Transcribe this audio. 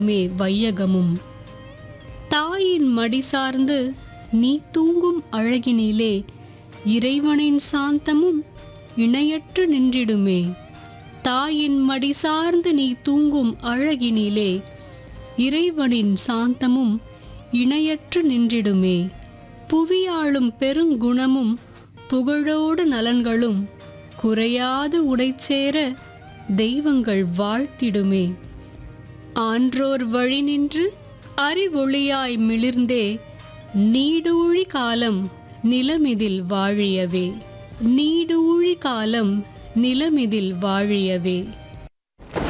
மே வையகமும் தாயின் மடி சார்ந்து நீ தூங்கும் அழகினிலே இறைவனின் சாந்தமும் இணையற்று நின்றிடுமே தாயின் மடி சார்ந்து நீ தூங்கும் அழகினிலே இறைவனின் சாந்தமும் இணையற்று நின்றிடுமே புவியாளும் பெருங்குணமும் புகழோடு நலன்களும் குறையாது உடைச்சேர தெய்வங்கள் வாழ்த்திடுமே ஆன்றோர் வழி நின்று அறிவொளியாய் மிளிர்ந்தே நீடூழி காலம் நிலமிதில் வாழியவே நீடூழி காலம் நிலமிதில் வாழியவே